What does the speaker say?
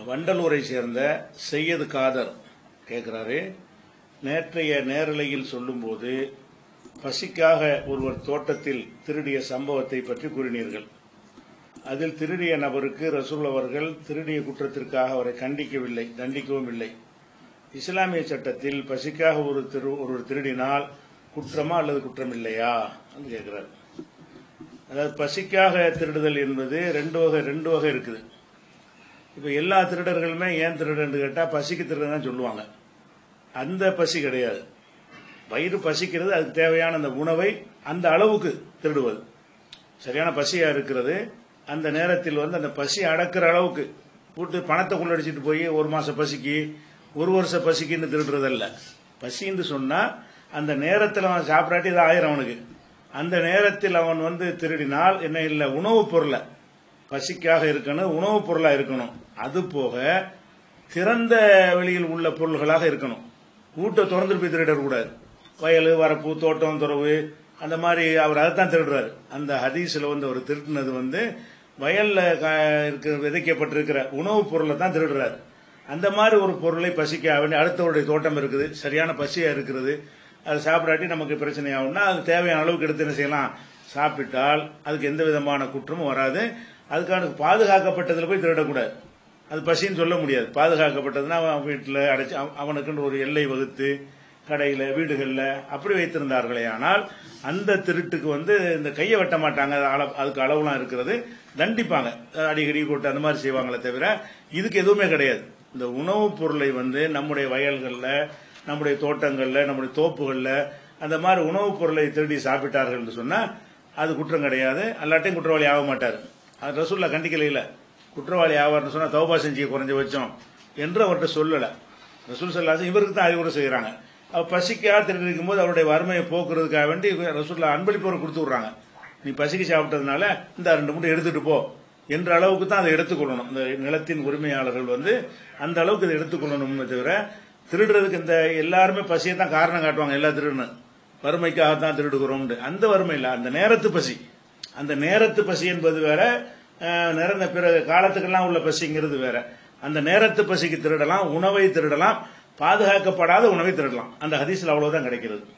வண்டலூரை சேர்ந்த செய்யது காதர் கேட்கிறாரு நேற்றைய நேரலையில் சொல்லும்போது பசிக்காக ஒருவர் தோட்டத்தில் திருடிய சம்பவத்தை பற்றி கூறினீர்கள் அதில் திருடிய நபருக்கு ரசூல் அவர்கள் திருடிய குற்றத்திற்காக அவரை கண்டிக்கவில்லை தண்டிக்கவும் இல்லை இஸ்லாமிய சட்டத்தில் பசிக்காக ஒரு திரு ஒருவர் திருடினால் குற்றமா அல்லது குற்றம் இல்லையா என்று கேட்கிறார் அதாவது பசிக்காக திருடுதல் என்பது ரெண்டு வகை ரெண்டு வகை இருக்குது இப்போ எல்லா திருடர்களுமே ஏன் திருடன்னு கேட்டால் பசிக்கு திருடன் தான் சொல்லுவாங்க அந்த பசி கிடையாது வயிறு பசிக்கிறது அதுக்கு தேவையான அந்த உணவை அந்த அளவுக்கு திருடுவது சரியான பசியா இருக்கிறது அந்த நேரத்தில் வந்து அந்த பசி அடக்கிற அளவுக்கு போட்டு பணத்தை கொள்ளடிச்சிட்டு போய் ஒரு மாசம் பசிக்கு ஒரு வருஷ பசிக்குன்னு திருடுறதல்ல பசின்னு சொன்னா அந்த நேரத்தில் அவன் சாப்பிடாட்டி இது ஆயிரம் அவனுக்கு அந்த நேரத்தில் அவன் வந்து திருடினால் என்ன இல்லை உணவுப் பொருளை பசிக்காக இருக்கணும் உணவுப் பொருளா இருக்கணும் அது போக திறந்த வெளியில் உள்ள பொருள்களாக இருக்கணும் வீட்டை திறந்துட்டு போய் திருடக்கூடாது வயல் வரப்பு தோட்டம் துறவு அந்த மாதிரி அவர் அதைத்தான் திருடுறாரு அந்த ஹதீஸில் வந்து அவர் திருடினது வந்து வயல்ல க- இருக்க விதைக்கப்பட்டிருக்கிற உணவுப் பொருளை தான் திருடுறாரு அந்த மாதிரி ஒரு பொருளை பசிக்க வேண்டிய அடுத்தவருடைய தோட்டம் இருக்குது சரியான பசியா இருக்கிறது அது சாப்பிடாட்டி நமக்கு பிரச்சனை ஆகும்னா அது தேவையான அளவுக்கு எடுத்து என்ன செய்யலாம் சாப்பிட்டால் அதுக்கு எந்த விதமான குற்றமும் வராது அதுக்கான பாதுகாக்கப்பட்டதில் போய் திருடக்கூடாது அது பசின்னு சொல்ல முடியாது பாதுகாக்கப்பட்டதுன்னா அவன் வீட்டில் அடைச்சு அவ- அவனுக்குன்னு ஒரு எல்லை வகுத்து கடையில் வீடுகளில் அப்படி வைத்திருந்தார்களே ஆனால் அந்த திருட்டுக்கு வந்து இந்த கையை வெட்ட மாட்டாங்க அது அள- அதுக்கு அளவுலாம் இருக்கிறது தண்டிப்பாங்க அடிக்கடி போட்டு அந்த மாதிரி செய்வாங்களே தவிர இதுக்கு எதுவுமே கிடையாது இந்த உணவுப் பொருளை வந்து நம்முடைய வயல்களில் நம்முடைய தோட்டங்களில் நம்முடைய தோப்புகளில் அந்த மாதிரி உணவுப் பொருளை திருடி சாப்பிட்டார்கள் என்று சொன்னால் அது குற்றம் கிடையாது அல்லாட்டையும் குற்றவாளி ஆக மாட்டார் அது ரசூல்லா கண்டிக்கலையில குற்றவாளி ஆவார்னு சொன்னா தௌபா செஞ்சு குறைஞ்ச வச்சோம் என்று அவர்கிட்ட சொல்லல ரசூல் சல்லாசன் இவருக்கு தான் அறிவுரை செய்கிறாங்க அவர் பசிக்காக திருடி இருக்கும்போது அவருடைய வறுமையை போக்குறதுக்காக வேண்டி ரசூல்லா அன்பளிப்பு ஒரு கொடுத்து விடுறாங்க நீ பசிக்கு சாப்பிட்டதுனால இந்த ரெண்டு மூட்டை எடுத்துட்டு போ என்ற அளவுக்கு தான் அதை எடுத்துக்கொள்ளணும் இந்த நிலத்தின் உரிமையாளர்கள் வந்து அந்த அளவுக்கு இதை எடுத்துக்கொள்ளணுமே தவிர திருடுறதுக்கு இந்த எல்லாருமே பசியை தான் காரணம் காட்டுவாங்க எல்லா திருடுன்னு வறுமைக்காகத்தான் திருடுகிறோம் அந்த வறுமை இல்லை அந்த நேரத்து பசி அந்த நேரத்து பசி என்பது வேற அஹ், நிறந்த பிற காலத்துக்கெல்லாம் உள்ள பசிங்கிறது வேற அந்த நேரத்து பசிக்கு திருடலாம் உணவை திருடலாம் பாதுகாக்கப்படாத உணவை திருடலாம் அந்த ஹதீஸ்ல அவ்வளவுதான் கிடைக்கிறது